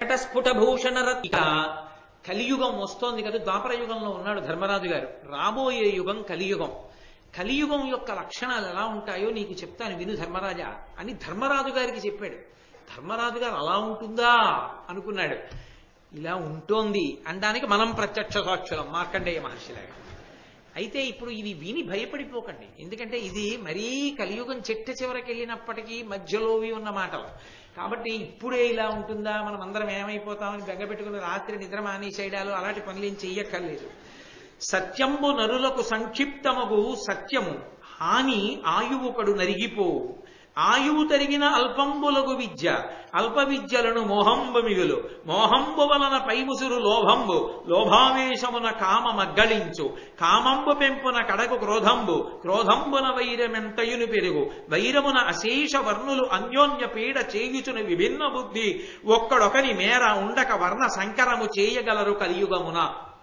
ఘటస్ఫుట భూషణ రతిక కలియుగం వస్తోంది కదా ద్వాపర యుగంలో ఉన్నాడు ధర్మరాజు గారు రాబోయే యుగం కలియుగం కలియుగం యొక్క లక్షణాలు ఎలా ఉంటాయో నీకు చెప్తాను విను ధర్మరాజా అని ధర్మరాజు గారికి చెప్పాడు ధర్మరాజు గారు అలా ఉంటుందా అనుకున్నాడు ఇలా ఉంటోంది అనడానికి మనం ప్రత్యక్ష సాక్షులం మార్కండేయ మహర్షిలాగా అయితే ఇప్పుడు ఇది విని భయపడిపోకండి ఎందుకంటే ఇది మరీ కలియుగం చెట్ట చివరికి వెళ్ళినప్పటికీ మధ్యలోవి ఉన్న మాటలు కాబట్టి ఇప్పుడే ఇలా ఉంటుందా మనం అందరం ఏమైపోతామని బెగ్గబెట్టుకుని రాత్రి నిద్ర మానేసేయడాలు అలాంటి పనులు ఏం చెయ్యక్కర్లేదు సత్యంబు నరులకు సంక్షిప్తమగు సత్యము హాని ఆయువుకడు నరిగిపోవు ఆయువు తరిగిన అల్పంబులగు విద్య అల్ప విద్యలను మోహంబు మిగులు మోహంబు వలన పైముసురు లోభంబు లోభావేశమున కామ మగ్గళించు కామంబు పెంపున కడకు క్రోధంబు క్రోధంబున వైరమెంతయును పెరుగు వైరమున అశేష వర్ణులు అన్యోన్య పీడ చేయుచున విభిన్న బుద్ధి ఒక్కడొకని మేర ఉండక వర్ణ సంకరము చేయగలరు కలియుగమున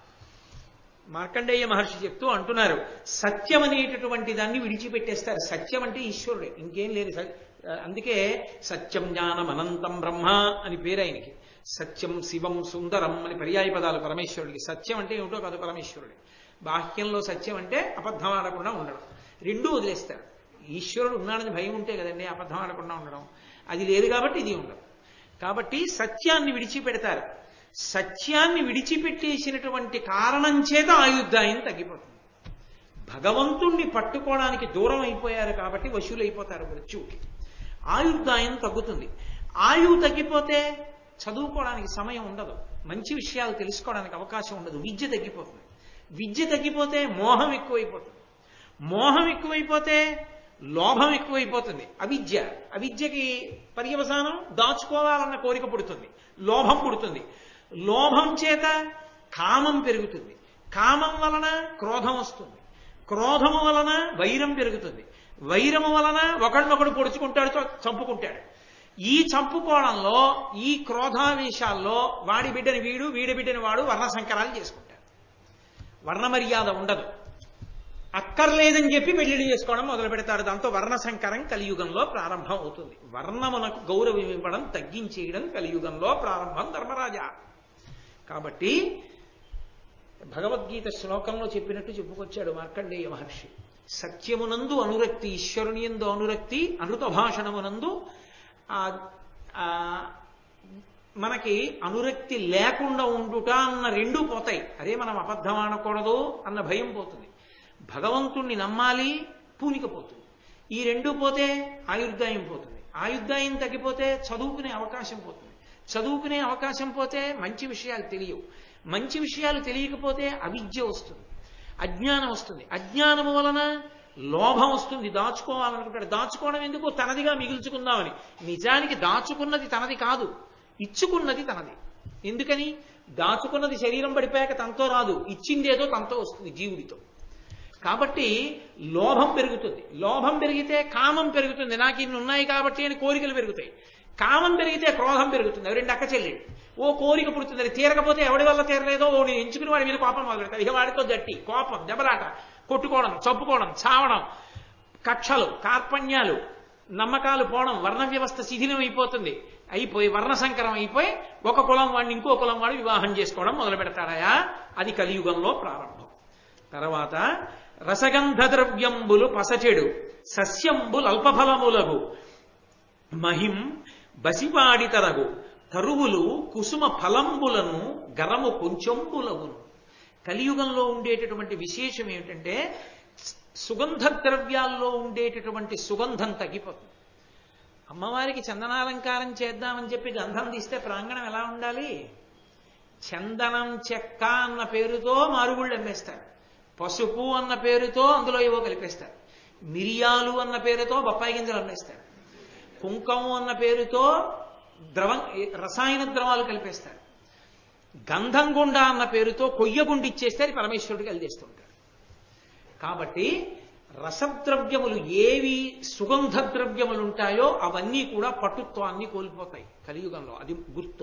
మార్కండేయ మహర్షి చెప్తూ అంటున్నారు సత్యం అనేటటువంటి దాన్ని విడిచిపెట్టేస్తారు సత్యం అంటే ఈశ్వరుడే ఇంకేం లేదు స- అందుకే సత్యం జ్ఞానం అనంతం బ్రహ్మ అని పేరు ఆయనకి సత్యం శివం సుందరం అని పర్యాయ పదాలు పరమేశ్వరుడికి సత్యం అంటే ఏమిటో కాదు పరమేశ్వరుడే బాహ్యంలో సత్యం అంటే అబద్ధం ఆడకుండా ఉండడం రెండూ వదిలేస్తారు ఈశ్వరుడు ఉన్నాడని భయం ఉంటే కదండి అబద్ధం ఆడకుండా ఉండడం అది లేదు కాబట్టి ఇది ఉండదు కాబట్టి సత్యాన్ని విడిచిపెడతారు సత్యాన్ని విడిచిపెట్టేసినటువంటి కారణం చేత ఆయుద్ధాయం తగ్గిపోతుంది భగవంతుణ్ణి పట్టుకోవడానికి దూరం అయిపోయారు కాబట్టి వశులైపోతారు మృత్యువుకి ఆయుర్దాయం తగ్గుతుంది ఆయువు తగ్గిపోతే చదువుకోవడానికి సమయం ఉండదు మంచి విషయాలు తెలుసుకోవడానికి అవకాశం ఉండదు విద్య తగ్గిపోతుంది విద్య తగ్గిపోతే మోహం ఎక్కువైపోతుంది మోహం ఎక్కువైపోతే లోభం ఎక్కువైపోతుంది అవిద్య అవిద్యకి పర్యవసానం దాచుకోవాలన్న కోరిక పుడుతుంది లోభం పుడుతుంది లోభం చేత కామం పెరుగుతుంది కామం వలన క్రోధం వస్తుంది క్రోధము వలన వైరం పెరుగుతుంది వైరము వలన ఒకడినొకడు పొడుచుకుంటాడు చ- చంపుకుంటాడు ఈ చంపుకోవడంలో ఈ క్రోధావేశాల్లో వాడి బిడ్డని వీడు వీడి బిడ్డని వాడు వర్ణ సంకరాలు చేసుకుంటారు వర్ణ మర్యాద ఉండదు అక్కర్లేదని చెప్పి పెళ్లిళ్ళు చేసుకోవడం మొదలు పెడతారు దాంతో వర్ణ సంకరం కలియుగంలో ప్రారంభం అవుతుంది వర్ణమునకు గౌరవం ఇవ్వడం తగ్గించేయడం కలియుగంలో ప్రారంభం ధర్మరాజా కాబట్టి భగవద్గీత శ్లోకంలో చెప్పినట్టు చెప్పుకొచ్చాడు మార్కండేయ మహర్షి సత్యమునందు అనురక్తి ఈశ్వరుని ఎందు అనురక్తి అనృత భాషణమునందు ఆ ఆ, మనకి అనురక్తి లేకుండా ఉండుట అన్న రెండూ పోతాయి అదే మనం అబద్ధం ఆడకూడదు అన్న భయం పోతుంది భగవంతుణ్ణి నమ్మాలి పూనిక పోతుంది ఈ రెండు పోతే ఆయుర్దాయం పోతుంది ఆయుర్దాయం తగ్గిపోతే చదువుకునే అవకాశం పోతుంది చదువుకునే అవకాశం పోతే మంచి విషయాలు తెలియవు మంచి విషయాలు తెలియకపోతే అవిద్య వస్తుంది అజ్ఞానం వస్తుంది అజ్ఞానము వలన లోభం వస్తుంది దాచుకోవాలనుకుంటాడు దాచుకోవడం ఎందుకు తనదిగా మిగుల్చుకుందామని నిజానికి దాచుకున్నది తనది కాదు ఇచ్చుకున్నది తనది ఎందుకని దాచుకున్నది శరీరం పడిపోయాక తనతో రాదు ఇచ్చిందేదో తనతో వస్తుంది జీవుడితో కాబట్టి లోభం పెరుగుతుంది లోభం పెరిగితే కామం పెరుగుతుంది నాకు ఇన్ని ఉన్నాయి కాబట్టి అని కోరికలు పెరుగుతాయి కామం పెరిగితే క్రోధం పెరుగుతుంది అవి రెండు అక్క చెల్లెళ్ళు ఓ కోరిక పుడుతుంది అది తీరకపోతే ఎవడి వల్ల తీరలేదో ఓ నేను ఎంచుకుని వాడి మీద కోపం మొదలు పెడతాడు ఇక వాడితో జట్టి కోపం దెబ్బలాట కొట్టుకోవడం చంపుకోవడం చావడం కక్షలు కార్పణ్యాలు నమ్మకాలు పోవడం వర్ణ వ్యవస్థ శిథిలం అయిపోతుంది అయిపోయి వర్ణ సంకరం అయిపోయి ఒక కులం వాడిని ఇంకో కులం వాడు వివాహం చేసుకోవడం మొదలు పెడతాడయా అది కలియుగంలో ప్రారంభం తర్వాత రసగంధ ద్రవ్యంబులు పసచెడు సస్యంబులు అల్పఫలములగు మహిం బసిపాడితరగు తరువులు కుసుమ ఫలంబులను గరము కొంచెంబులగును కలియుగంలో ఉండేటటువంటి విశేషం ఏమిటంటే సుగంధ ద్రవ్యాల్లో ఉండేటటువంటి సుగంధం తగ్గిపోతుంది అమ్మవారికి చందనాలంకారం చేద్దామని చెప్పి గంధం తీస్తే ప్రాంగణం ఎలా ఉండాలి చందనం చెక్క అన్న పేరుతో మారుగుళ్ళు అమ్మేస్తారు పసుపు అన్న పేరుతో అందులో ఏవో కలిపేస్తారు మిరియాలు అన్న పేరుతో బొప్పాయి గింజలు అమ్మేస్తారు కుంకం అన్న పేరుతో ద్రవం రసాయన ద్రవాలు కలిపేస్తారు గంధం గుండ అన్న పేరుతో కొయ్యగుండి ఇచ్చేస్తే అది పరమేశ్వరుడికి కలిదేస్తుంటారు కాబట్టి రసద్రవ్యములు ఏవి సుగంధ ద్రవ్యములు ఉంటాయో అవన్నీ కూడా పటుత్వాన్ని కోల్పోతాయి కలియుగంలో అది గుర్తు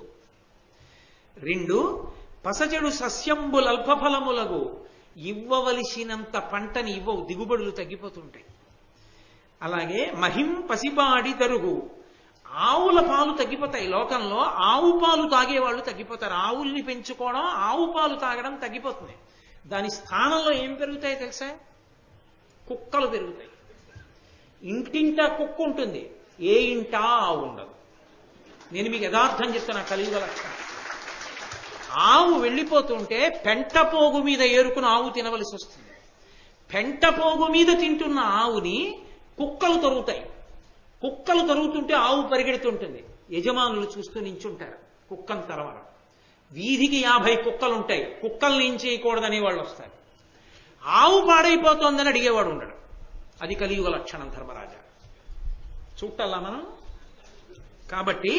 రెండు పసజడు సస్యంబులు అల్పఫలములగు ఇవ్వవలసినంత పంటని ఇవ్వవు దిగుబడులు తగ్గిపోతుంటాయి అలాగే మహిం పసిబాడి తరుగు ఆవుల పాలు తగ్గిపోతాయి లోకంలో ఆవు పాలు తాగేవాళ్ళు తగ్గిపోతారు ఆవుల్ని పెంచుకోవడం ఆవు పాలు తాగడం తగ్గిపోతుంది దాని స్థానంలో ఏం పెరుగుతాయి తెలుసా కుక్కలు పెరుగుతాయి ఇంటింటా కుక్క ఉంటుంది ఏ ఇంటా ఆవు ఉండదు నేను మీకు యథార్థం చెప్తున్నా కలియుగ లక్షణం ఆవు వెళ్ళిపోతుంటే పెంట పోగు మీద ఏరుకుని ఆవు తినవలసి వస్తుంది పెంట పోగు మీద తింటున్న ఆవుని కుక్కలు తరుగుతాయి కుక్కలు తరుగుతుంటే ఆవు పరిగెడుతుంటుంది యజమానులు చూస్తూ నించుంటారు కుక్కను తరవడం వీధికి యాభై కుక్కలు ఉంటాయి కుక్కల్ని ఏం చేయకూడదనే వాళ్ళు వస్తారు ఆవు పాడైపోతోందని అడిగేవాడు ఉండడు అది కలియుగ లక్షణం ధర్మరాజా చూడాలా మనం కాబట్టి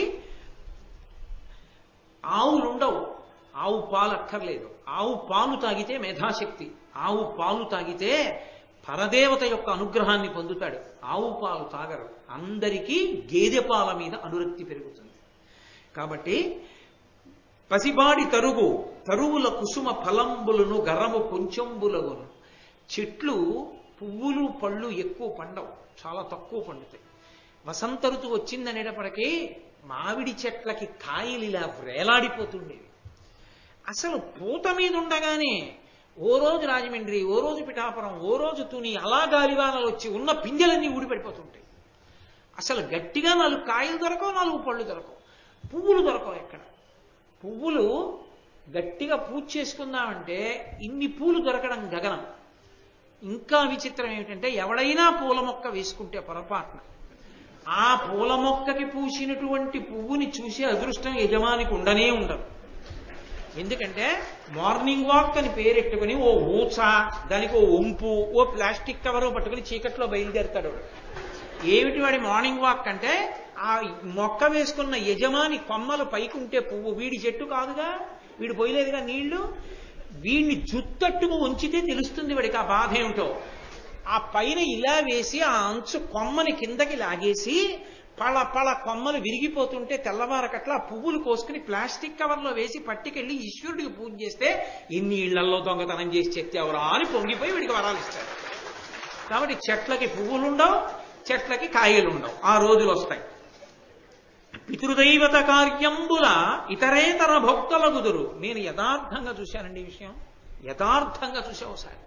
ఆవులు ఉండవు ఆవు పాలు అక్కర్లేదు ఆవు పాలు తాగితే మేధాశక్తి ఆవు పాలు తాగితే పరదేవత యొక్క అనుగ్రహాన్ని పొందుతాడు ఆవు పాలు తాగరు అందరికీ గేదె పాల మీద అనురక్తి పెరుగుతుంది కాబట్టి పసిబాడి తరుగు తరువుల కుసుమ ఫలంబులను గరము కొంచెంబులగును చెట్లు పువ్వులు పళ్ళు ఎక్కువ పండవు చాలా తక్కువ పండుతాయి వసంత ఋతువు వచ్చిందనేటప్పటికీ మామిడి చెట్లకి కాయలు ఇలా వేలాడిపోతుండేవి అసలు పూత మీద ఉండగానే ఓ రోజు రాజమండ్రి ఓ రోజు పిఠాపురం ఓ రోజు తుని అలా గాలివానలు వచ్చి ఉన్న పిందెలన్నీ ఊడిపడిపోతుంటాయి అసలు గట్టిగా నాలుగు కాయలు దొరకవు నాలుగు పళ్ళు దొరకవు పువ్వులు దొరకవు ఎక్కడ పువ్వులు గట్టిగా పూజ చేసుకుందామంటే ఇన్ని పూలు దొరకడం గగనం ఇంకా విచిత్రం ఏమిటంటే ఎవడైనా పూల మొక్క వేసుకుంటే పొరపాటున ఆ పూల మొక్కకి పూసినటువంటి పువ్వుని చూసే అదృష్టం యజమానికి ఉండనే ఉండదు ఎందుకంటే మార్నింగ్ వాక్ అని పేరెట్టుకుని ఓ ఊచ దానికి ఓ వంపు ఓ ప్లాస్టిక్ కవర్ పట్టుకుని చీకట్లో బయలుదేరుతాడు వాడు. ఏమిటి వాడి మార్నింగ్ వాక్ అంటే ఆ మొక్క వేసుకున్న యజమాని కొమ్మలు పైకి ఉంటే పువ్వు వీడి చెట్టు కాదుగా వీడు పోయలేదుగా నీళ్లు వీడిని జుత్తట్టుకు ఉంచితే తెలుస్తుంది వాడికి ఆ బాధ ఏమిటో ఆ పైన ఇలా వేసి ఆ అంచు కొమ్మని కిందకి లాగేసి పళ పళ కొమ్మలు విరిగిపోతుంటే తెల్లవారకట్లా ఆ పువ్వులు కోసుకుని ప్లాస్టిక్ కవర్లో వేసి పట్టుకెళ్ళి ఈశ్వరుడికి పూజ చేస్తే ఎన్ని ఇళ్లలో దొంగతనం చేసి చెత్తేవరా అని పొంగిపోయి వీడికి వరాలు ఇస్తారు కాబట్టి చెట్లకి పువ్వులు ఉండవు చెట్లకి కాయలు ఉండవు ఆ రోజులు వస్తాయి పితృదైవత కార్యంబుల ఇతరేతర భక్తుల కుదురు నేను యథార్థంగా చూశానండి ఈ విషయం యథార్థంగా చూసా ఒకసారి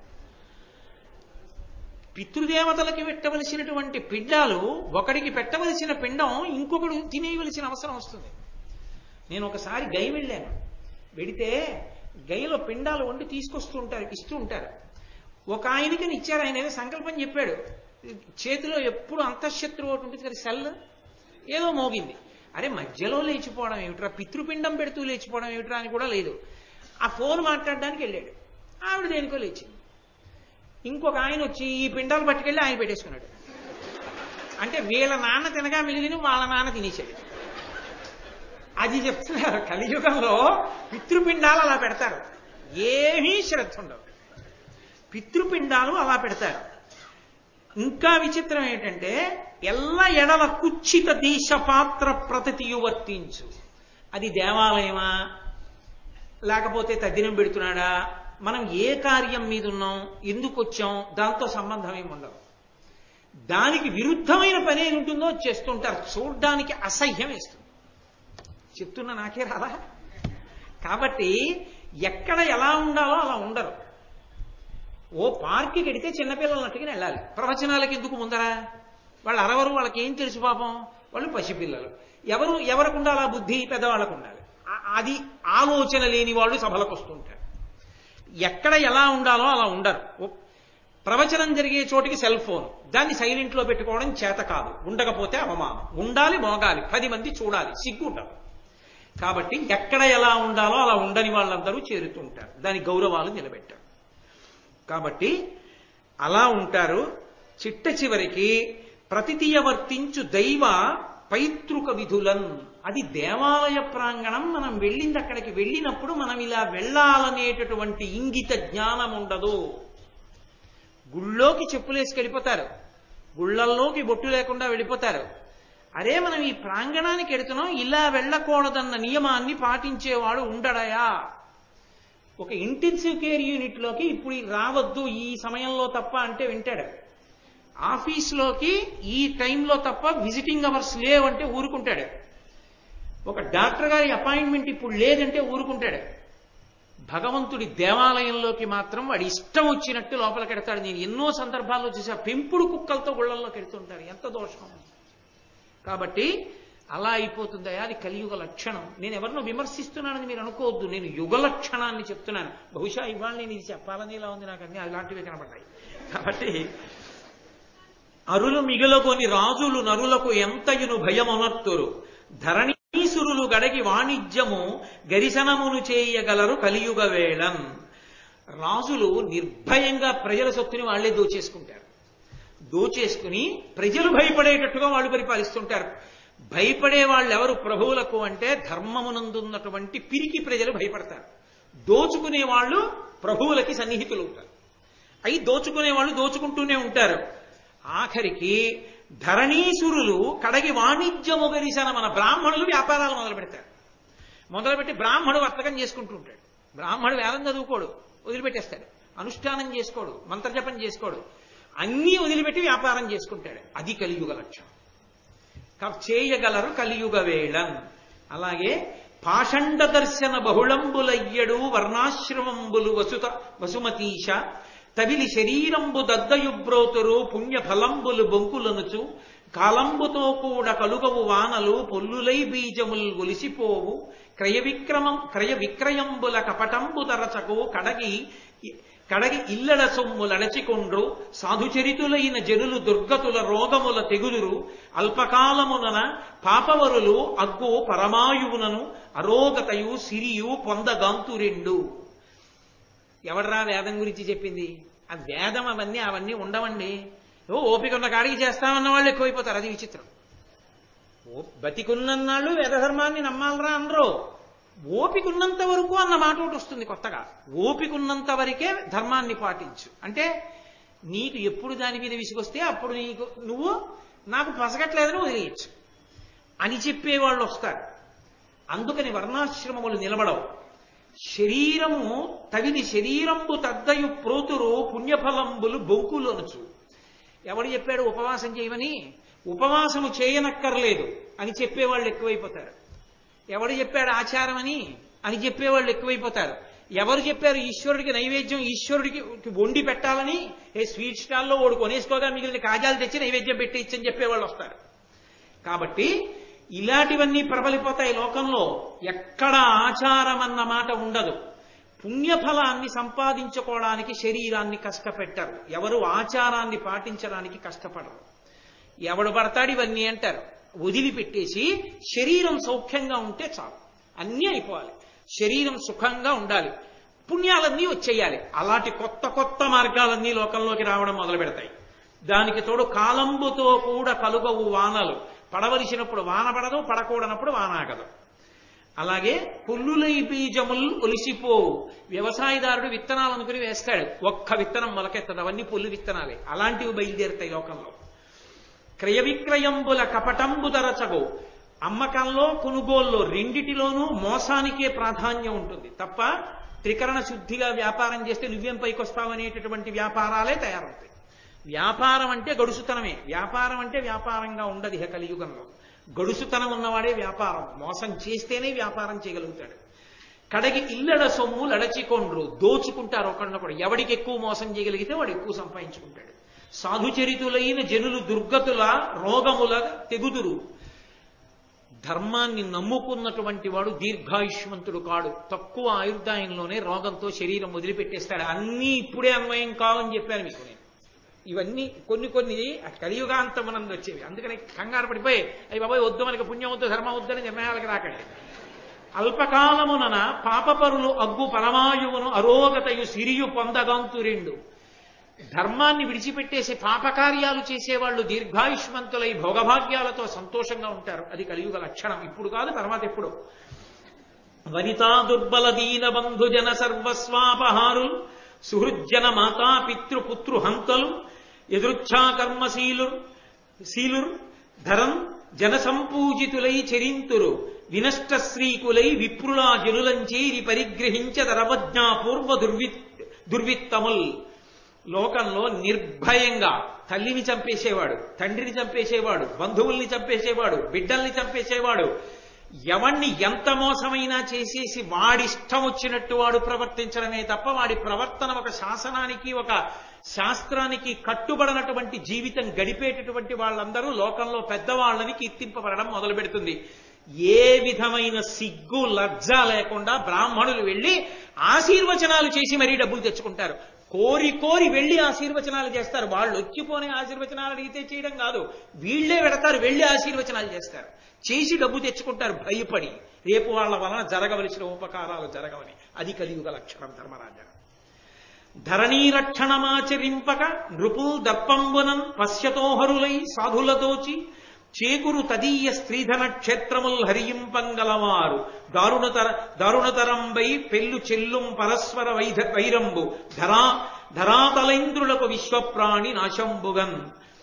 పితృదేవతలకి పెట్టవలసినటువంటి పిండాలు ఒకడికి పెట్టవలసిన పిండం ఇంకొకడు తినేయవలసిన అవసరం వస్తుంది నేను ఒకసారి గై వెళ్ళాను వెడితే గైలో పిండాలు వండి తీసుకొస్తూ ఉంటారు ఇస్తూ ఉంటారు ఒక ఆయనకి ఇచ్చారు ఆయన ఏదో సంకల్పం చెప్పాడు చేతిలో ఎప్పుడు అంతఃశత్రువు ఒకటి ఉంటుంది కదా సెల్ ఏదో మోగింది అరే మధ్యలో లేచిపోవడం ఏమిట్రా పితృపిండం పెడుతూ లేచిపోవడం ఏమిట్రా అని కూడా లేదు ఆ ఫోన్ మాట్లాడడానికి వెళ్ళాడు ఆవిడ దేనికో లేచింది ఇంకొక ఆయన వచ్చి ఈ పిండాలు పట్టుకెళ్ళి ఆయన పెట్టేసుకున్నాడు అంటే వీళ్ళ నాన్న తినగా మిగిలిన వాళ్ళ నాన్న తినేసాడు అది చెప్తున్నారు కలియుగంలో పితృపిండాలు అలా పెడతారు ఏమీ శ్రద్ధ ఉండవు పితృపిండాలు అలా పెడతారు ఇంకా విచిత్రం ఏంటంటే ఎల్ల ఎడల కుచ్చిత దేశ పాత్ర ప్రతియు వర్తించు అది దేవాలయమా లేకపోతే తద్దినం పెడుతున్నాడా మనం ఏ కార్యం మీద ఉన్నాం ఎందుకు వచ్చాం దాంతో సంబంధం ఏమి ఉండదు దానికి విరుద్ధమైన పని ఏమి ఉంటుందో చేస్తుంటారు చూడ్డానికి అసహ్యం వేస్తుంది చెప్తున్నా నాకే రాదా కాబట్టి ఎక్కడ ఎలా ఉండాలో అలా ఉండరు ఓ పార్క్కి వెడితే చిన్నపిల్లలు అట్టుకుని వెళ్ళాలి ప్రవచనాలకి ఎందుకు ముందరా వాళ్ళు అరవరు వాళ్ళకి ఏం తెలుసు పాపం వాళ్ళు పసిపిల్లలు ఎవరు ఎవరికి ఉండాలి ఆ బుద్ధి పెద్దవాళ్ళకు ఉండాలి ఆ- అది ఆలోచన లేని వాళ్ళు సభలకు వస్తుంటారు ఎక్కడ ఎలా ఉండాలో అలా ఉండరు ఓ- ప్రవచనం జరిగే చోటికి సెల్ ఫోన్ దాన్ని సైలెంట్ లో పెట్టుకోవడం చేత కాదు ఉండకపోతే అవమానం ఉండాలి మోగాలి పది మంది చూడాలి సిగ్గు ఉండదు కాబట్టి ఎక్కడ ఎలా ఉండాలో అలా ఉండని వాళ్ళందరూ చేరుతుంటారు దాని గౌరవాలు నిలబెట్టారు కాబట్టి అలా ఉంటారు చిట్ట చివరికి ప్రతితీయ వర్తించు దైవ పైతృక విధులన్ అది దేవాలయ ప్రాంగణం మనం వెళ్ళింది అక్కడికి వెళ్ళినప్పుడు మనం ఇలా వెళ్ళాలనేటటువంటి ఇంగిత జ్ఞానం ఉండదు గుళ్ళోకి చెప్పులేసి వెళ్ళిపోతారు గుళ్ళల్లోకి బొట్టు లేకుండా వెళ్ళిపోతారు అరే మనం ఈ ప్రాంగణానికి ఎడుతున్నాం ఇలా వెళ్ళకూడదన్న నియమాన్ని పాటించేవాడు ఉండడయా ఒక ఇంటెన్సివ్ కేర్ యూనిట్లోకి ఇప్పుడు ఈ రావద్దు ఈ సమయంలో తప్ప అంటే వింటాడు ఆఫీస్లోకి ఈ టైంలో తప్ప విజిటింగ్ అవర్స్ లేవంటే ఊరుకుంటాడు ఒక డాక్టర్ గారి అపాయింట్మెంట్ ఇప్పుడు లేదంటే ఊరుకుంటాడు భగవంతుడి దేవాలయంలోకి మాత్రం వాడి ఇష్టం వచ్చినట్టు లోపలికి ఎడతాడు నేను ఎన్నో సందర్భాల్లో చూసా పెంపుడు కుక్కలతో గుళ్ళల్లోకి ఎడుతుంటారు ఎంత దోషం కాబట్టి అలా అయిపోతుందా అది కలియుగ లక్షణం నేను ఎవరినో విమర్శిస్తున్నానని మీరు అనుకోవద్దు నేను యుగ లక్షణాన్ని చెప్తున్నాను బహుశా ఇవాళ నేను ఇది చెప్పాలని ఇలా ఉంది నాకు అన్ని అలాంటివి కనబడ్డాయి కాబట్టి అరులు మిగులగొని రాజులు నరులకు ఎంతయును భయమునర్తురు ధరణీసురులు గడగి వాణిజ్యము గరిశనమును చేయగలరు కలియుగ వేళన్ రాజులు నిర్భయంగా ప్రజల సొత్తుని వాళ్లే దోచేసుకుంటారు దోచేసుకుని ప్రజలు భయపడేటట్టుగా వాళ్ళు పరిపాలిస్తుంటారు భయపడే వాళ్ళు ఎవరు ప్రభువులకు అంటే ధర్మమునందున్నటువంటి పిరికి ప్రజలు భయపడతారు దోచుకునే వాళ్ళు ప్రభువులకి సన్నిహితులు ఉంటారు అయి దోచుకునే వాళ్ళు దోచుకుంటూనే ఉంటారు ఆఖరికి ధరణీసురులు కడగి వాణిజ్యము గరిసిన మన బ్రాహ్మణులు వ్యాపారాలు మొదలు పెడతారు మొదలుపెట్టి బ్రాహ్మణుడు వర్తకం చేసుకుంటూ ఉంటాడు బ్రాహ్మణుడు వేదం చదువుకోడు వదిలిపెట్టేస్తాడు అనుష్ఠానం చేసుకోడు మంత్రజపం చేసుకోడు అన్నీ వదిలిపెట్టి వ్యాపారం చేసుకుంటాడు అది కలియుగ లక్ష్యం చేయగలరు కలియుగ వేళన్ అలాగే పాషండ దర్శన బహుళంబులయ్యడు వర్ణాశ్రమంబులు వసుత వసుమతీశ తవిలి శరీరంబు దద్దయుబ్రోతురు పుణ్య ఫలంబులు బొంకులనుచు కాలంబుతో కూడా కలుగవు వానలు పొల్లులై బీజముల్ ఒలిసిపోవు క్రయ విక్రమం క్రయ విక్రయంబుల కపటంబు తరచకు కడగి కడగి ఇల్లడ సొమ్ములడచికొండ్రు సాధుచరితులైన జనులు దుర్గతుల రోగముల తెగుదురు అల్పకాలమునన పాపవరులు అగ్గు పరమాయువునను అరోగతయు సిరియు పొందగాంతురెండు ఎవడరా వేదం గురించి చెప్పింది ఆ వేదం అవన్నీ అవన్నీ ఉండవండి ఓ ఓపిక ఉన్న కాడికి చేస్తామన్న వాళ్ళు ఎక్కువైపోతారు అది విచిత్రం ఓ బతికున్నన్నాళ్ళు వేదధర్మాన్ని నమ్మాలరా అనరు ఓపికున్నంత వరకు అన్న మాట ఒకటి వస్తుంది కొత్తగా ఓపికున్నంత వరకే ధర్మాన్ని పాటించు అంటే నీకు ఎప్పుడు దాని మీద విసుగొస్తే అప్పుడు నీకు నువ్వు నాకు పసగట్లేదని వదిలేయచ్చు అని చెప్పేవాళ్ళు వస్తారు అందుకని వర్ణాశ్రమములు నిలబడవు శరీరము తగిని శరీరంబు తద్దయు ప్రోతురు పుణ్యఫలంబులు బొంకులొనచు ఎవడు చెప్పాడు ఉపవాసం చేయమని ఉపవాసము చేయనక్కర్లేదు అని చెప్పేవాళ్ళు ఎక్కువైపోతారు ఎవడు చెప్పాడు ఆచారం అని అని చెప్పేవాళ్ళు ఎక్కువైపోతారు ఎవరు చెప్పారు ఈశ్వరుడికి నైవేద్యం ఈశ్వరుడికి వండి పెట్టాలని ఏ స్వీట్ స్టాల్లో ఓడి కొనేసుకోగా మిగిలిన కాజాలు తెచ్చి నైవేద్యం పెట్టి ఇచ్చని చెప్పేవాళ్ళు వస్తారు కాబట్టి ఇలాంటివన్నీ ప్రబలిపోతాయి లోకంలో ఎక్కడ ఆచారం అన్న మాట ఉండదు పుణ్యఫలాన్ని సంపాదించుకోవడానికి శరీరాన్ని కష్టపెట్టరు ఎవరు ఆచారాన్ని పాటించడానికి కష్టపడరు ఎవడు పడతాడు ఇవన్నీ అంటారు వదిలిపెట్టేసి శరీరం సౌఖ్యంగా ఉంటే చాలు అన్నీ అయిపోవాలి శరీరం సుఖంగా ఉండాలి పుణ్యాలన్నీ వచ్చేయాలి అలాంటి కొత్త కొత్త మార్గాలన్నీ లోకంలోకి రావడం మొదలు పెడతాయి దానికి తోడు కాలంబుతో కూడా కలుగవు వానలు పడవలసినప్పుడు వాన పడదు పడకూడనప్పుడు వానాగదు అలాగే పుల్లులై బీజములు ఒలిసిపోవు వ్యవసాయదారుడు విత్తనాలు అనుకుని వేస్తాడు ఒక్క విత్తనం మొలకెత్తదు అవన్నీ పుల్లు విత్తనాలే అలాంటివి బయలుదేరుతాయి లోకంలో క్రయ విక్రయంబుల కపటంబు దరచగో అమ్మకంలో కొనుగోల్లో రెండిటిలోనూ మోసానికే ప్రాధాన్యం ఉంటుంది తప్ప త్రికరణ శుద్ధిగా వ్యాపారం చేస్తే నువ్వేం పైకొస్తావనేటటువంటి వ్యాపారాలే తయారవుతాయి వ్యాపారం అంటే గడుసుతనమే వ్యాపారం అంటే వ్యాపారంగా ఉండదు ఇహ కలియుగంలో గడుసుతనం ఉన్నవాడే వ్యాపారం మోసం చేస్తేనే వ్యాపారం చేయగలుగుతాడు కడగి ఇల్లడ సొమ్ము లడచికొండ్రు దోచుకుంటారు ఒకళ్ళొకడు ఎవడికి ఎక్కువ మోసం చేయగలిగితే వాడు ఎక్కువ సంపాదించుకుంటాడు సాధుచరితులైన జనులు దుర్గతుల రోగముల తెగుదురు ధర్మాన్ని నమ్ముకున్నటువంటి వాడు దీర్ఘాయుష్మంతుడు కాడు తక్కువ ఆయుర్దాయంలోనే రోగంతో శరీరం వదిలిపెట్టేస్తాడు అన్నీ ఇప్పుడే అన్వయం కావని చెప్పాను మీకు నేను ఇవన్నీ కొన్ని కొన్ని కలియుగాంతమనందు వచ్చేవి అందుకని కంగారు పడిపోయి అవి బాబాయ్ వద్దు మనకి పుణ్యం వద్దు ధర్మం వద్దని నిర్ణయాలకు రాకండి అల్పకాలమునన పాపపరులు అగ్గు పరమాయువును అరోగతయు సిరియు పొందగాంతు రెండు ధర్మాన్ని విడిచిపెట్టేసి పాపకార్యాలు చేసేవాళ్ళు దీర్ఘాయుష్మంతులై భోగభాగ్యాలతో సంతోషంగా ఉంటారు అది కలియుగ లక్షణం ఇప్పుడు కాదు తర్వాత ఎప్పుడు వనితా దుర్బల దీన బంధుజన సర్వస్వాపహారు సుహృజ్జన మాతా పితృపుత్రు హంతలు ఎదృచ్ఛా కర్మశీలు శీలుర్ ధరం జన సంపూజితులై చరింతురు వినష్ట శ్రీకులై విప్రులా జనులంచేరి పరిగ్రహించ దరవజ్ఞా పూర్వ దుర్వి దుర్విత్తముల్ లోకంలో నిర్భయంగా తల్లిని చంపేసేవాడు తండ్రిని చంపేసేవాడు బంధువుల్ని చంపేసేవాడు బిడ్డల్ని చంపేసేవాడు ఎవణ్ణి ఎంత మోసమైనా చేసేసి వాడిష్టం వచ్చినట్టు వాడు ప్రవర్తించడమే తప్ప వాడి ప్రవర్తన ఒక శాసనానికి ఒక శాస్త్రానికి కట్టుబడినటువంటి జీవితం గడిపేటటువంటి వాళ్ళందరూ లోకంలో పెద్దవాళ్ళని కీర్తింపబడడం మొదలు పెడుతుంది ఏ విధమైన సిగ్గు లజ్జ లేకుండా బ్రాహ్మణులు వెళ్ళి ఆశీర్వచనాలు చేసి మరీ డబ్బులు తెచ్చుకుంటారు కోరి కోరి వెళ్ళి ఆశీర్వచనాలు చేస్తారు వాళ్ళు వచ్చిపోనే ఆశీర్వచనాలు అడిగితే చేయడం కాదు వీళ్ళే పెడతారు వెళ్ళి ఆశీర్వచనాలు చేస్తారు చేసి డబ్బు తెచ్చుకుంటారు భయపడి రేపు వాళ్ళ వలన జరగవలసిన ఉపకారాలు జరగవని అది కలియుగ లక్షణం ధర్మరాజా ధరణీ రక్షణమాచరింపక నృపుల్ దర్పంబునం పశ్యతోహరులై సాధులతోచి చేకురు తదీయ స్త్రీధన క్షేత్రముల్ హరియింపంగలవారు దారుణతర దారుణతరంబై పెళ్ళు చెల్లుం పరస్పర వైధ వైరంబు ధరా ధరాతలేంద్రులకు విశ్వప్రాణి నాశంబుగన్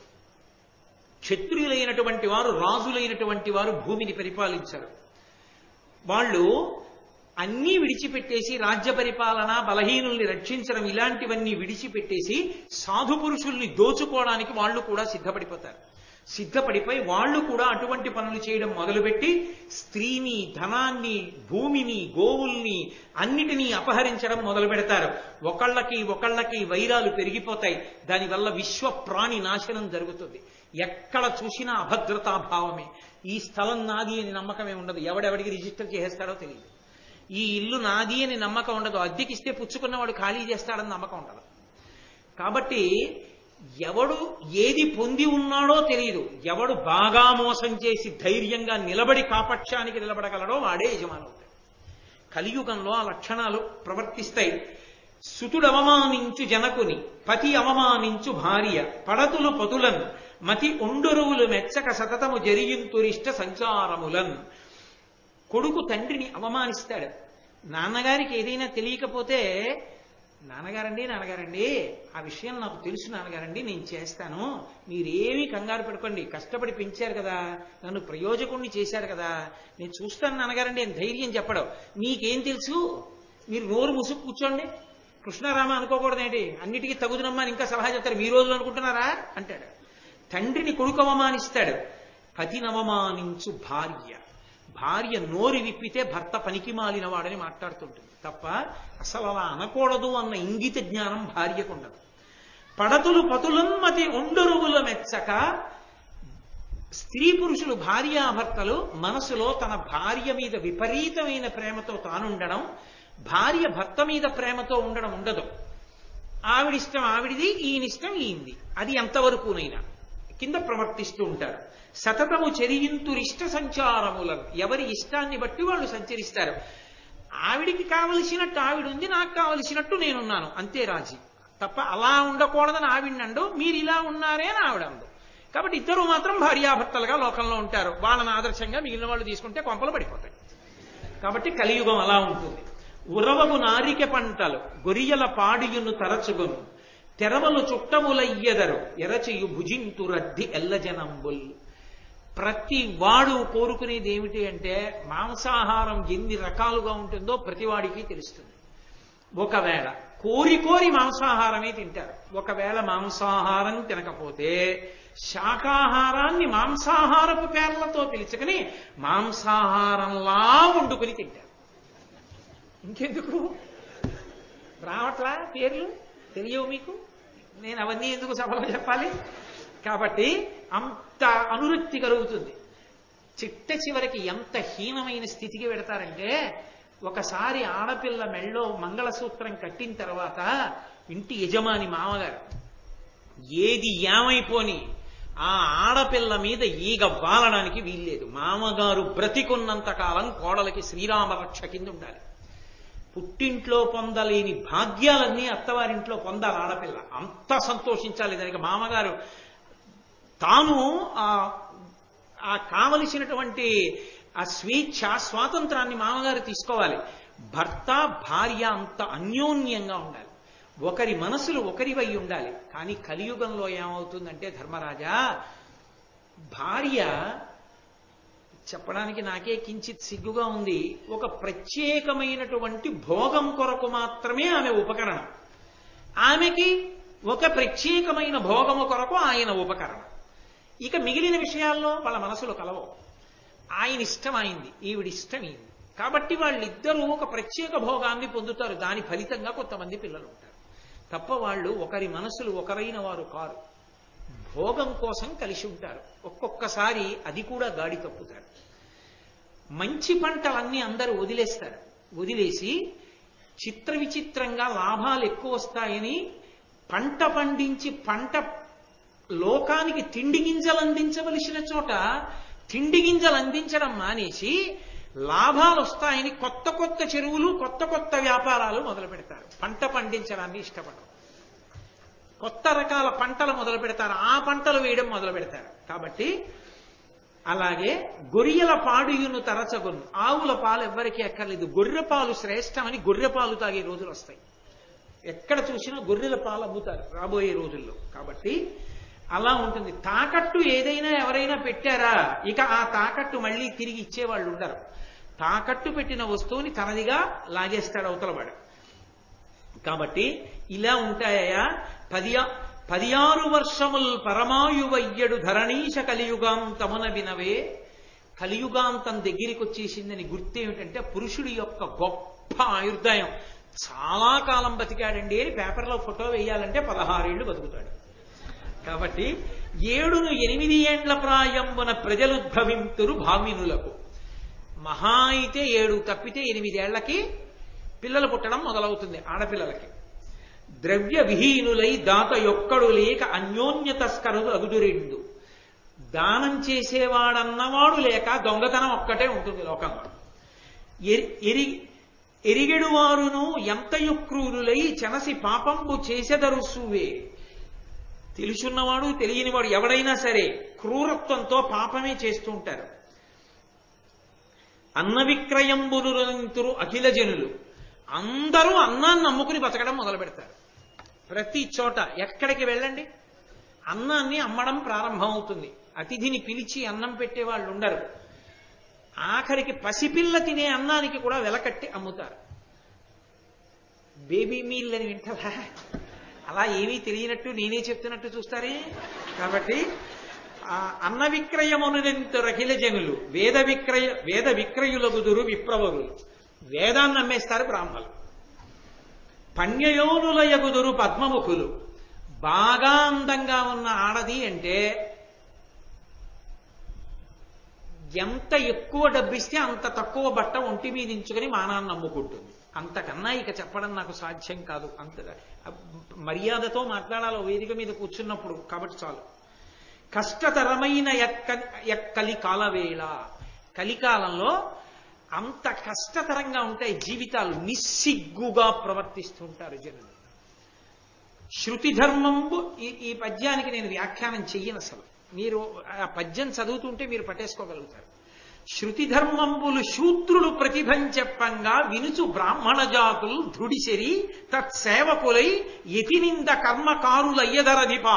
క్షత్రియులైనటువంటి వారు రాజులైనటువంటి వారు భూమిని పరిపాలించారు వాళ్ళు అన్నీ విడిచిపెట్టేసి రాజ్య పరిపాలన బలహీనుల్ని రక్షించడం ఇలాంటివన్నీ విడిచిపెట్టేసి సాధు పురుషుల్ని దోచుకోవడానికి వాళ్ళు కూడా సిద్ధపడిపోతారు సిద్ధపడిపోయి వాళ్ళు కూడా అటువంటి పనులు చేయడం మొదలుపెట్టి స్త్రీని ధనాన్ని భూమిని గోవుల్ని అన్నిటినీ అపహరించడం మొదలు పెడతారు ఒకళ్ళకి ఒకళ్ళకి వైరాలు పెరిగిపోతాయి దానివల్ల విశ్వ ప్రాణి నాశనం జరుగుతుంది ఎక్కడ చూసినా అభద్రతాభావమే ఈ స్థలం నాది అని నమ్మకమే ఉండదు ఎవడెవడికి రిజిస్టర్ చేసేస్తాడో తెలియదు ఈ ఇల్లు నాది అని నమ్మకం ఉండదు అద్దెకిస్తే పుచ్చుకున్నవాడు ఖాళీ చేస్తాడని నమ్మకం ఉండదు కాబట్టి ఎవడు ఏది పొంది ఉన్నాడో తెలియదు ఎవడు బాగా మోసం చేసి ధైర్యంగా నిలబడి కాపక్షానికి నిలబడగలడో వాడే యజమానవుతాడు కలియుగంలో ఆ లక్షణాలు ప్రవర్తిస్తాయి సుతుడు అవమానించు జనకుని పతి అవమానించు భార్య పడతులు పతులన్ మతి ఉండొరువులు మెచ్చక సతతము జరిగింతురిష్ట సంచారములన్ కొడుకు తండ్రిని అవమానిస్తాడు నాన్నగారికి ఏదైనా తెలియకపోతే నాన్నగారండి నాన్నగారండి ఆ విషయం నాకు తెలుసు నాన్నగారండి నేను చేస్తాను మీరేమీ కంగారు పడుకోండి కష్టపడి పెంచారు కదా నన్ను ప్రయోజకుణ్ణి చేశారు కదా నేను చూస్తాను నాన్నగారండి అని ధైర్యం చెప్పడం నీకేం తెలుసు మీరు నోరు ముసుగు కూర్చోండి కృష్ణారామ అనుకోకూడదేంటి అన్నిటికీ తగుదునమ్మా అని ఇంకా సలహా చెప్తారు మీ రోజులు అనుకుంటున్నారా అంటాడు తండ్రిని కొడుకు అవమానిస్తాడు పతినవమానించు భార్య భార్య నోరు విప్పితే భర్త పనికి మాలిన వాడని మాట్లాడుతుంటుంది తప్ప అసలు అలా అనకూడదు అన్న ఇంగిత జ్ఞానం భార్యకు ఉండదు పడతులు పతులమ్మతి ఉండరువుల మెచ్చక స్త్రీ పురుషులు భార్యాభర్తలు మనసులో తన భార్య మీద విపరీతమైన ప్రేమతో తానుండడం భార్య భర్త మీద ప్రేమతో ఉండడం ఉండదు ఆవిడిష్టం ఆవిడిది ఈయనిష్టం ఈయంది అది ఎంతవరకునైనా కింద ప్రవర్తిస్తూ ఉంటారు సతతము చెరియింతురిష్ట సంచారములను ఎవరి ఇష్టాన్ని బట్టి వాళ్ళు సంచరిస్తారు ఆవిడికి కావలసినట్టు ఆవిడ ఉంది నాకు కావలసినట్టు నేనున్నాను అంతే రాజీ తప్ప అలా ఉండకూడదని ఆవిడండు మీరు ఇలా ఉన్నారే అని ఆవిడందు కాబట్టి ఇద్దరు మాత్రం భార్యాభర్తలుగా లోకంలో ఉంటారు వాళ్ళని ఆదర్శంగా మిగిలిన వాళ్ళు తీసుకుంటే కొంపలు పడిపోతాయి కాబట్టి కలియుగం అలా ఉంటుంది ఉరవము నారిక పంటలు గొరియల పాడియును తరచుగును తెరవలు చుట్టములయ్యెదరు ఎరచియు భుజింతు రద్ది ఎల్లజనంబుల్ ప్రతి వాడు కోరుకునేది ఏమిటి అంటే మాంసాహారం ఎన్ని రకాలుగా ఉంటుందో ప్రతి వాడికి తెలుస్తుంది ఒకవేళ కోరి కోరి మాంసాహారమే తింటారు ఒకవేళ మాంసాహారం తినకపోతే శాకాహారాన్ని మాంసాహారపు పేర్లతో పిలుచుకుని మాంసాహారంలా వండుకుని తింటారు ఇంకెందుకు రావట్లా పేర్లు తెలియవు మీకు నేను అవన్నీ ఎందుకు సభలో చెప్పాలి కాబట్టి అంత అనురక్తి కలుగుతుంది చిట్ట చివరికి ఎంత హీనమైన స్థితికి పెడతారంటే ఒకసారి ఆడపిల్ల మెళ్ళో మంగళసూత్రం కట్టిన తర్వాత ఇంటి యజమాని మామగారు ఏది ఏమైపోని ఆ ఆడపిల్ల మీద ఈగ వాలడానికి వీల్లేదు మామగారు బ్రతికున్నంత కాలం కోడలకి శ్రీరామ రక్ష కింద ఉండాలి పుట్టింట్లో పొందలేని భాగ్యాలన్నీ అత్తవారింట్లో పొందాలి ఆడపిల్ల అంత సంతోషించాలి దానికి మామగారు తాను ఆ ఆ కావలసినటువంటి ఆ స్వేచ్ఛ స్వాతంత్రాన్ని మామగారు తీసుకోవాలి భర్త భార్య అంత అన్యోన్యంగా ఉండాలి ఒకరి మనసులు ఒకరివై ఉండాలి కానీ కలియుగంలో ఏమవుతుందంటే ధర్మరాజా భార్య చెప్పడానికి నాకే కించిత్ సిగ్గుగా ఉంది ఒక ప్రత్యేకమైనటువంటి భోగం కొరకు మాత్రమే ఆమె ఉపకరణం ఆమెకి ఒక ప్రత్యేకమైన భోగము కొరకు ఆయన ఉపకరణ ఇక మిగిలిన విషయాల్లో వాళ్ళ మనసులో కలవవు ఆయన ఇష్టం అయింది ఈవిడి ఇష్టం అయింది కాబట్టి వాళ్ళిద్దరూ ఒక ప్రత్యేక భోగాన్ని పొందుతారు దాని ఫలితంగా కొంతమంది పిల్లలు ఉంటారు తప్ప వాళ్ళు ఒకరి మనసులు ఒకరైన వారు కారు భోగం కోసం కలిసి ఉంటారు ఒక్కొక్కసారి అది కూడా గాడి తప్పుతారు మంచి పంటలన్నీ అందరూ వదిలేస్తారు వదిలేసి చిత్ర విచిత్రంగా లాభాలు ఎక్కువ వస్తాయని పంట పండించి పంట లోకానికి తిండి గింజలు అందించవలసిన చోట తిండి గింజలు అందించడం మానేసి లాభాలు వస్తాయని కొత్త కొత్త చెరువులు కొత్త కొత్త వ్యాపారాలు మొదలు పెడతారు పంట పండించడాన్ని ఇష్టపడరు కొత్త రకాల పంటలు మొదలు పెడతారు ఆ పంటలు వేయడం మొదలు పెడతారు కాబట్టి అలాగే గొర్రెల పాడుయును తరచగును ఆవుల పాలు ఎవ్వరికీ ఎక్కర్లేదు గొర్రె పాలు శ్రేష్టమని గొర్రె పాలు తాగే రోజులు వస్తాయి ఎక్కడ చూసినా గొర్రెల పాలు అమ్ముతారు రాబోయే రోజుల్లో కాబట్టి అలా ఉంటుంది తాకట్టు ఏదైనా ఎవరైనా పెట్టారా ఇక ఆ తాకట్టు మళ్ళీ తిరిగి ఇచ్చేవాళ్ళు ఉండరు తాకట్టు పెట్టిన వస్తువుని తనదిగా లాగేస్తాడు అవతలవాడు కాబట్టి ఇలా ఉంటాయా పదియా పదియారు వర్షముల్ పరమాయువయ్యడు ధరణీశ కలియుగాంతమున వినవే కలియుగాంతం దగ్గరికి వచ్చేసిందని గుర్తేమిటంటే పురుషుడి యొక్క గొప్ప ఆయుర్దాయం చాలా కాలం బతికాడండి అని పేపర్లో ఫోటో వేయాలంటే పదహారేళ్లు బతుకుతాడు కాబట్టి ఏడును ఎనిమిది ఏండ్ల ప్రాయంబున ప్రజలుద్భవింతురు భామినులకు మహా అయితే ఏడు తప్పితే ఎనిమిదేళ్లకి పిల్లలు పుట్టడం మొదలవుతుంది ఆడపిల్లలకి ద్రవ్య విహీనులై దాత యొక్కడు లేక అన్యోన్య తస్కరులు అగుదురెండు దానం చేసేవాడన్నవాడు లేక దొంగతనం ఒక్కటే ఉంటుంది లోకంలో ఎరి- ఎరి ఎరిగెడు వారును ఎంతయు క్రూరులై చెనసి పాపంబు చేసెదరు సూవే తెలుసున్నవాడు తెలియనివాడు ఎవడైనా సరే క్రూరత్వంతో పాపమే చేస్తూ ఉంటారు అన్న విక్రయంబునురంతురు అఖిల జనులు అందరూ అన్నాన్ని నమ్ముకుని బతకడం మొదలు పెడతారు ప్రతి చోట ఎక్కడికి వెళ్ళండి అన్నాన్ని అమ్మడం ప్రారంభమవుతుంది అతిథిని పిలిచి అన్నం పెట్టే వాళ్ళు ఉండరు ఆఖరికి పసిపిల్ల తినే అన్నానికి కూడా వెలకట్టి అమ్ముతారు బేబీ మీల్ అని వింటారా అలా ఏమీ తెలియనట్టు నేనే చెప్తున్నట్టు చూస్తారే కాబట్టి ఆ అన్న విక్రయమునంత రహిల జనులు వేద విక్రయ వేద విక్రయులగుదురు విప్రవరులు వేదాన్ని అమ్మేస్తారు బ్రాహ్మలు పణ్యయోనులయగుదురు పద్మముఖులు బాగా అందంగా ఉన్న ఆడది అంటే ఎంత ఎక్కువ డబ్బిస్తే అంత తక్కువ బట్ట ఒంటి మీద ఇంచుకొని మానాన్ని నమ్ముకుంటుంది అంతకన్నా ఇక చెప్పడం నాకు సాధ్యం కాదు అంత మర్యాదతో మాట్లాడాలి వేదిక మీద కూర్చున్నప్పుడు కాబట్టి చాలు కష్టతరమైన ఎక్క ఎక్కలి కాలవేళ కలికాలంలో అంత కష్టతరంగా ఉంటాయి జీవితాలు నిస్సిగ్గుగా ప్రవర్తిస్తుంటారు జనులు శృతి ధర్మంబు ఈ ఈ పద్యానికి నేను వ్యాఖ్యానం చెయ్యను అసలు మీరు ఆ పద్యం చదువుతుంటే మీరు పట్టేసుకోగలుగుతారు శృతి ధర్మంబులు శూద్రులు ప్రతిభం చెప్పంగా వినుచు బ్రాహ్మణ జాతులు ధృడిసెరి తత్సేవకులై యతినింద కర్మకారులయ్యదరధిప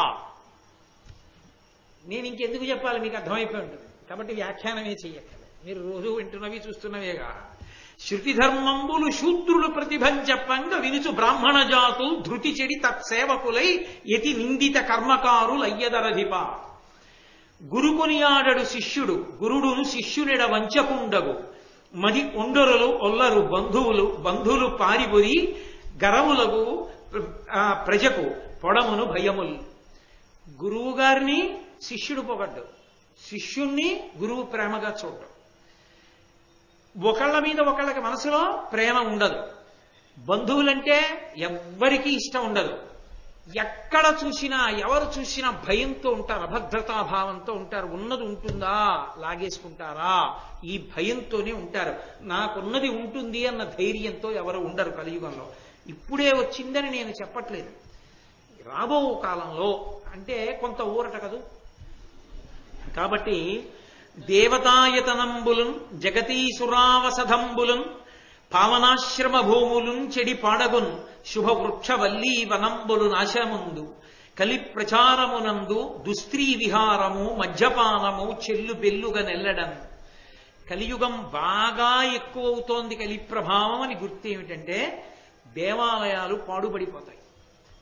నేను ఇంకెందుకు చెప్పాలి మీకు అర్థమైపోయి ఉంటుంది కాబట్టి వ్యాఖ్యానమే చెయ్యక్కర్లేదు మీరు రోజు వింటున్నవి చూస్తున్నవేగా శృతి ధర్మంబులు శూద్రులు ప్రతిభం చెప్పంగా వినుచు బ్రాహ్మణ జాతులు ధృతి చెడి తత్సేవకులై యతి నిందిత కర్మకారులయ్యదరధిప గురుకొనియాడడు శిష్యుడు గురుడును శిష్యునిడ వంచకుండగు మది ఒండరులు ఒల్లరు బంధువులు బంధువులు పారిబొరి గరవులకు ఆ, ప్రజకు పొడమును భయములు గురువు గారిని శిష్యుడు పొగడ్డు శిష్యుణ్ణి గురువు ప్రేమగా చూడడం ఒకళ్ళ మీద ఒకళ్ళకి మనసులో ప్రేమ ఉండదు బంధువులంటే ఎవ్వరికీ ఇష్టం ఉండదు ఎక్కడ చూసినా ఎవరు చూసినా భయంతో ఉంటారు అభద్రతాభావంతో ఉంటారు ఉన్నది ఉంటుందా లాగేసుకుంటారా ఈ భయంతోనే ఉంటారు నాకున్నది ఉంటుంది అన్న ధైర్యంతో ఎవరు ఉండరు కలియుగంలో ఇప్పుడే వచ్చిందని నేను చెప్పట్లేదు రాబో కాలంలో అంటే కొంత ఊరట కదూ కాబట్టి దేవతాయతనంబులున్ జగతీసురావసధంబులున్ పావనాశ్రమ భూములున్ చెడి పాడగున్ శుభవృక్షవల్లీ వనంబులు నాశముందు కలి ప్రచారమునందు దుస్త్రీ విహారము మద్యపానము చెల్లు బెల్లుగా నెల్లడం కలియుగం బాగా ఎక్కువ అవుతోంది కలి ప్రభావం అని గుర్తు ఏమిటంటే దేవాలయాలు పాడుపడిపోతాయి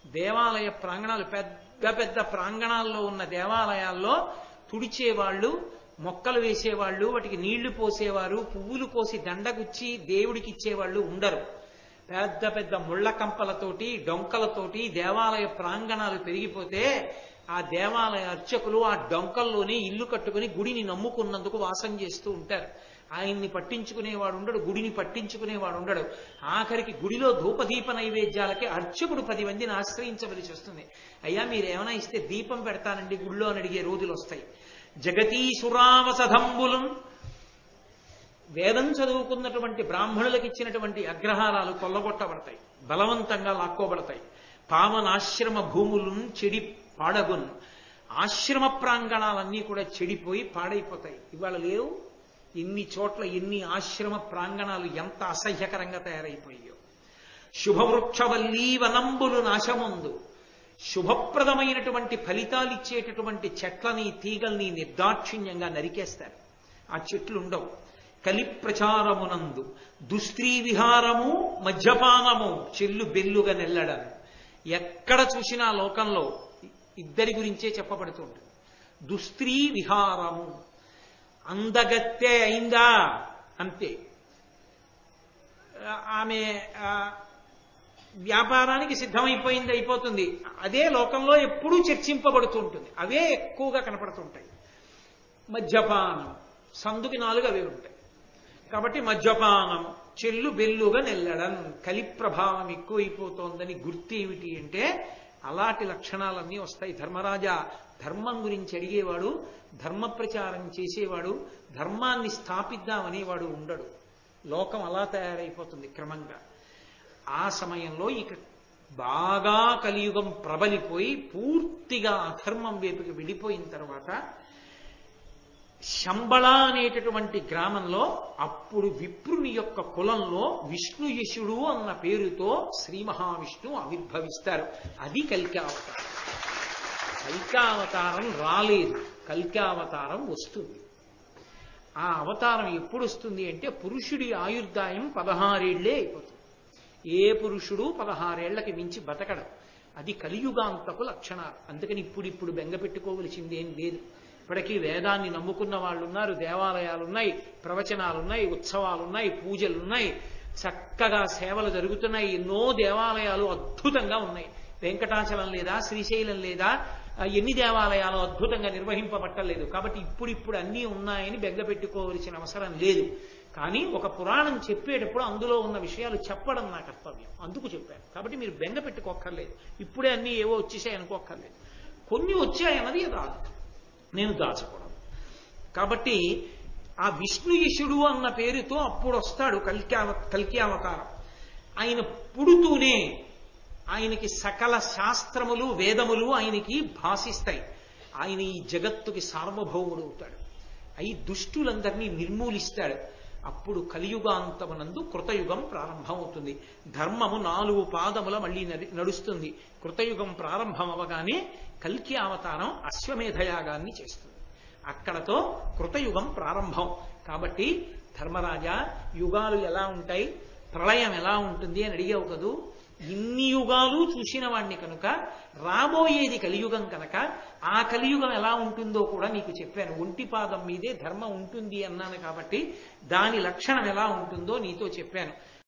దేవాలయ ప్రాంగణాలు పెద్ద పెద్ద ప్రాంగణాల్లో ఉన్న దేవాలయాల్లో తుడిచేవాళ్ళు మొక్కలు వేసేవాళ్ళు వాటికి నీళ్లు పోసేవారు పువ్వులు కోసి దండగుచ్చి దేవుడికి ఇచ్చేవాళ్ళు ఉండరు పెద్ద పెద్ద ముళ్ళ కంపలతోటి డొంకలతోటి దేవాలయ ప్రాంగణాలు పెరిగిపోతే ఆ దేవాలయ అర్చకులు ఆ డొంకల్లోనే ఇల్లు కట్టుకుని గుడిని నమ్ముకున్నందుకు వాసం చేస్తూ ఉంటారు ఆయన్ని పట్టించుకునేవాడు ఉండడు గుడిని పట్టించుకునేవాడు ఉండడు ఆఖరికి గుడిలో ధూపదీప నైవేద్యాలకి అర్చకుడు పది మందిని ఆశ్రయించవలసి వస్తుంది అయ్యా మీరు ఏమైనా ఇస్తే దీపం పెడతానండి గుళ్ళో అని అడిగే రోజులు వస్తాయి జగతీసురావసధంబులం వేదం చదువుకున్నటువంటి బ్రాహ్మణులకు ఇచ్చినటువంటి అగ్రహారాలు కొల్లగొట్టబడతాయి బలవంతంగా లాక్కోబడతాయి పావనాశ్రమ భూములను చెడి పాడగున్ ఆశ్రమ ప్రాంగణాలన్నీ కూడా చెడిపోయి పాడైపోతాయి ఇవాళ లేవు ఎన్ని చోట్ల ఎన్ని ఆశ్రమ ప్రాంగణాలు ఎంత అసహ్యకరంగా తయారైపోయాయో శుభవృక్షవల్లీ వనంబులు నాశముందు శుభప్రదమైనటువంటి ఫలితాలు ఇచ్చేటటువంటి చెట్లని తీగల్ని నిర్దాక్షిణ్యంగా నరికేస్తారు ఆ చెట్లు ఉండవు కలి ప్రచారమునందు దుస్త్రీ విహారము మద్యపానము చెల్లు బెల్లుగా నెల్లడం ఎక్కడ చూసినా లోకంలో ఇద్దరి గురించే చెప్పబడుతుంది దుస్త్రీ విహారము అందగత్తే అయిందా అంతే ఆమె వ్యాపారానికి సిద్ధమైపోయింది అయిపోతుంది అదే లోకంలో ఎప్పుడూ చర్చింపబడుతూ ఉంటుంది అవే ఎక్కువగా కనపడుతుంటాయి మద్యపానం సందుకి నాలుగు అవే ఉంటాయి కాబట్టి మద్యపానం చెల్లు బెల్లుగా నెల్లడం కలి ప్రభావం ఎక్కువైపోతోందని గుర్తు ఏమిటి అంటే అలాంటి లక్షణాలన్నీ వస్తాయి ధర్మరాజా ధర్మం గురించి అడిగేవాడు ధర్మ ప్రచారం చేసేవాడు ధర్మాన్ని స్థాపిద్దామనేవాడు ఉండడు లోకం అలా తయారైపోతుంది క్రమంగా ఆ సమయంలో ఇక బాగా కలియుగం ప్రబలిపోయి పూర్తిగా అధర్మం వైపుకి వెళ్ళిపోయిన తర్వాత శంబళ అనేటటువంటి గ్రామంలో అప్పుడు విప్రుని యొక్క కులంలో విష్ణుయశుడు అన్న పేరుతో శ్రీ మహావిష్ణువు ఆవిర్భవిస్తారు అది కల్కావతారం కల్కావతారం రాలేదు కల్కావతారం వస్తుంది ఆ అవతారం ఎప్పుడు వస్తుంది అంటే పురుషుడి ఆయుర్దాయం పదహారేళ్లే అయిపోతుంది ఏ పురుషుడు పదహారేళ్లకి మించి బతకడం అది కలియుగాంతపు లక్షణాలు అందుకని ఇప్పుడు ఇప్పుడు బెంగ పెట్టుకోవలసింది ఏం లేదు ఇప్పటికీ వేదాన్ని నమ్ముకున్న వాళ్ళు ఉన్నారు దేవాలయాలు ఉన్నాయి ప్రవచనాలు ఉన్నాయి ఉత్సవాలు ఉన్నాయి పూజలు ఉన్నాయి చక్కగా సేవలు జరుగుతున్నాయి ఎన్నో దేవాలయాలు అద్భుతంగా ఉన్నాయి వెంకటాచలం లేదా శ్రీశైలం లేదా ఎన్ని దేవాలయాలు అద్భుతంగా నిర్వహింపబట్టలేదు కాబట్టి ఇప్పుడిప్పుడు అన్నీ ఉన్నాయని బెంగ పెట్టుకోవలసిన అవసరం లేదు కానీ ఒక పురాణం చెప్పేటప్పుడు అందులో ఉన్న విషయాలు చెప్పడం నా కర్తవ్యం అందుకు చెప్పాను కాబట్టి మీరు బెంగ పెట్టుకోక్కర్లేదు ఇప్పుడే అన్నీ ఏవో వచ్చేసాయి అనుకోక్కర్లేదు కొన్ని వచ్చాయన్నది రాదు నేను దాచకూడదు కాబట్టి ఆ విష్ణుయశుడు అన్న పేరుతో అప్పుడు వస్తాడు కల్క్యావ కల్కి అవతారం ఆయన పుడుతూనే ఆయనకి సకల శాస్త్రములు వేదములు ఆయనకి భాషిస్తాయి ఆయన ఈ జగత్తుకి సార్వభౌముడు అవుతాడు అయి దుష్టులందరినీ నిర్మూలిస్తాడు అప్పుడు కలియుగాంతమునందు కృతయుగం ప్రారంభమవుతుంది ధర్మము నాలుగు పాదముల మళ్ళీ నడుస్తుంది కృతయుగం ప్రారంభం అవగానే కల్కి అవతారం అశ్వమేధయాగాన్ని చేస్తుంది అక్కడతో కృతయుగం ప్రారంభం కాబట్టి ధర్మరాజా యుగాలు ఎలా ఉంటాయి ప్రళయం ఎలా ఉంటుంది అని అడిగావు కదూ ఇన్ని యుగాలు చూసిన వాణ్ణి కనుక రాబోయేది కలియుగం కనుక ఆ కలియుగం ఎలా ఉంటుందో కూడా నీకు చెప్పాను ఒంటి పాదం మీదే ధర్మం ఉంటుంది అన్నాను కాబట్టి దాని లక్షణం ఎలా ఉంటుందో నీతో చెప్పాను